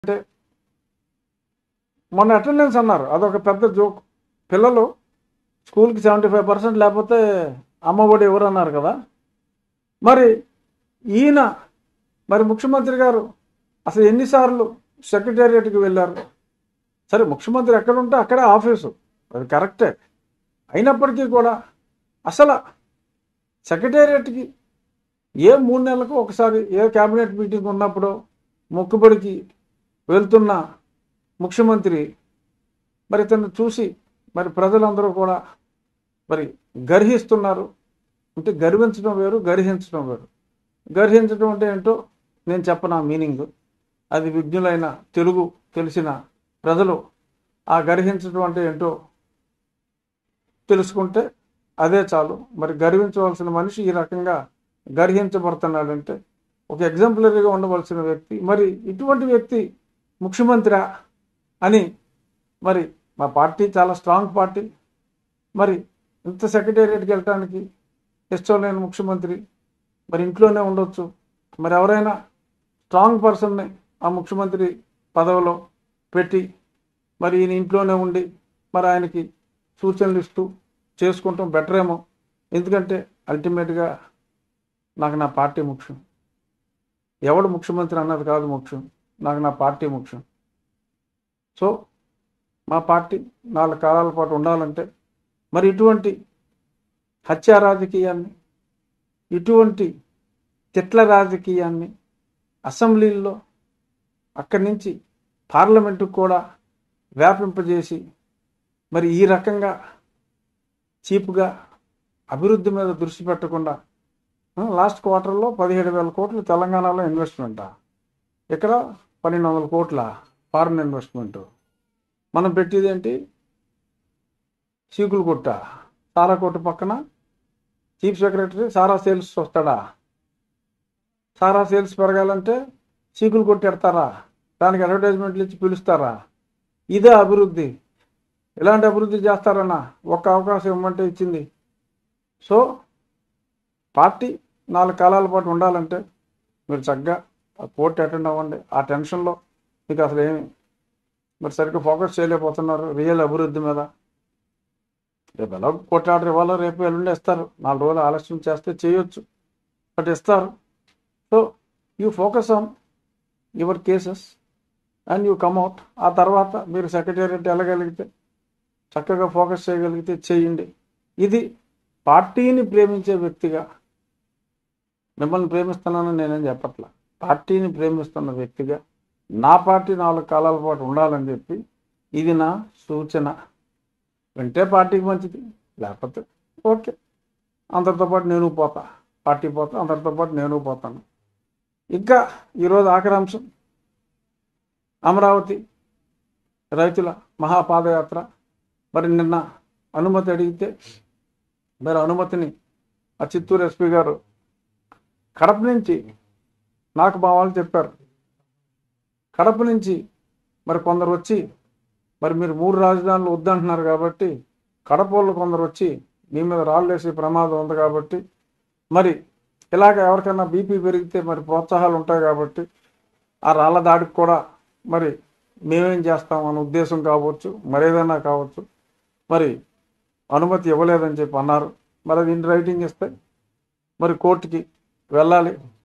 అంటే మొన్న అటెండెన్స్ అన్నారు అదొక పెద్ద జోక్ పిల్లలు స్కూల్కి సెవెంటీ ఫైవ్ పర్సెంట్ లేకపోతే అమ్మఒడి ఎవరు అన్నారు కదా మరి ఈయన మరి ముఖ్యమంత్రి గారు అసలు ఎన్నిసార్లు సెక్రటేరియట్కి వెళ్ళారు సరే ముఖ్యమంత్రి ఎక్కడ ఉంటే అక్కడే ఆఫీసు అది కరెక్టే అయినప్పటికీ కూడా అసలు సెక్రటేరియట్కి ఏ మూడు నెలలకు ఒకసారి ఏ క్యాబినెట్ మీటింగ్ ఉన్నప్పుడు మొక్కుబడికి వెళ్తున్న ముఖ్యమంత్రి మరి ఇతన్ని చూసి మరి ప్రజలందరూ కూడా మరి గర్హిస్తున్నారు అంటే గర్వించడం వేరు గర్హించడం వేరు గర్హించడం అంటే ఏంటో నేను చెప్పను ఆ మీనింగ్ అది విజ్ఞులైన తెలుగు తెలిసిన ప్రజలు ఆ గర్హించడం అంటే ఏంటో తెలుసుకుంటే అదే చాలు మరి గర్వించవలసిన మనిషి ఈ రకంగా గర్హించబడుతున్నాడంటే ఒక ఎగ్జాంపులరీగా ఉండవలసిన వ్యక్తి మరి ఇటువంటి వ్యక్తి ముఖ్యమంత్రి అని మరి మా పార్టీ చాలా స్ట్రాంగ్ పార్టీ మరి ఇంత సెక్రటేరియట్కి వెళ్ళటానికి ఇష్టం లేని ముఖ్యమంత్రి మరి ఇంట్లోనే ఉండొచ్చు మరి ఎవరైనా స్ట్రాంగ్ పర్సన్ని ఆ ముఖ్యమంత్రి పదవిలో పెట్టి మరి ఈయన ఇంట్లోనే ఉండి మరి ఆయనకి సూచనలు ఇస్తూ చేసుకుంటాం బెటర్ ఏమో ఎందుకంటే అల్టిమేట్గా నాకు నా పార్టీ ముఖ్యం ఎవడు ముఖ్యమంత్రి అన్నది కాదు ముఖ్యం నాకు నా పార్టీ ముఖ్యం సో మా పార్టీ నాలుగు కాలాల పాటు ఉండాలంటే మరి ఇటువంటి హత్యా రాజకీయాన్ని ఇటువంటి తిట్ల రాజకీయాన్ని అసెంబ్లీల్లో అక్కడి నుంచి పార్లమెంటుకు కూడా వ్యాపింపజేసి మరి ఈ రకంగా చీప్గా అభివృద్ధి మీద దృష్టి పెట్టకుండా ఆ, లాస్ట్ క్వార్టర్లో పదిహేడు వేల కోట్లు తెలంగాణలో ఇన్వెస్ట్మెంటా ఇక్కడ పన్నెండు వందల కోట్ల ఫారిన్ ఇన్వెస్ట్మెంట్ మనం పెట్టేది ఏంటి చీకులు కొట్ట సారా కొట్టు పక్కన చీఫ్ సెక్రటరీ సారా సేల్స్ వస్తాడా సారా సేల్స్ పెరగాలంటే చీకులు కొట్టి ఎడతారా దానికి అడ్వర్టైజ్మెంట్లు ఇచ్చి పిలుస్తారా ఇదే అభివృద్ధి ఇలాంటి అభివృద్ధి చేస్తారన్న ఒక్క అవకాశం ఇవ్వమంటే ఇచ్చింది సో పార్టీ నాలుగు కాలాల పాటు ఉండాలంటే మీరు చక్కగా ఆ కోర్టు అటెండ్ అవ్వండి ఆ టెన్షన్లో మీకు అసలు ఏమి మరి సరిగ్గా ఫోకస్ చేయలేకపోతున్నారు రియల్ అభివృద్ధి మీద రేపు ఎలా కోర్టు ఆర్డర్ ఇవ్వాలో రేపు ఎల్లుండి ఇస్తారు నాలుగు రోజులు ఆలస్యం చేస్తే చేయొచ్చు బట్ ఇస్తారు so you focus on your cases and you come out ఆ తర్వాత మీరు సెక్రటేరియట్ వెళ్ళగలిగితే చక్కగా ఫోకస్ చేయగలిగితే చేయండి ఇది పార్టీని ప్రేమించే వ్యక్తిగా మిమ్మల్ని ప్రేమిస్తున్నానని నేనేం చెప్పట్లా పార్టీని ప్రేమిస్తున్న వ్యక్తిగా నా పార్టీ నాలుగు కాలాల పాటు ఉండాలని చెప్పి ఇది నా సూచన వింటే పార్టీకి మంచిది లేకపోతే ఓకే అందరితో పాటు నేను పోతా పార్టీ పోతా అందరితో పాటు నేను పోతాను ఇంకా ఈరోజు ఆఖరి అంశం అమరావతి రైతుల మహాపాదయాత్ర మరి నిన్న అనుమతి అడిగితే మరి అనుమతిని ఆ చిత్తూరు ఎస్పీ గారు కడప నుంచి నాకు మా వాళ్ళు చెప్పారు కడప నుంచి మరి కొందరు వచ్చి మరి మీరు మూడు రాజధానులు వద్దంటున్నారు కాబట్టి కడప వాళ్ళు కొందరు వచ్చి మీ మీద రాళ్ళు వేసే ప్రమాదం ఉంది కాబట్టి మరి ఇలాగ ఎవరికైనా బీపీ పెరిగితే మరి ప్రోత్సాహాలు ఉంటాయి కాబట్టి ఆ రాళ్ళ దాడికి కూడా మరి మేమేం చేస్తాం అనే ఉద్దేశం కావచ్చు మరేదైనా కావచ్చు మరి అనుమతి ఇవ్వలేదని చెప్పి అన్నారు మరి అది ఇన్ రైటింగ్ ఇస్తే మరి కోర్టుకి వెళ్ళాలి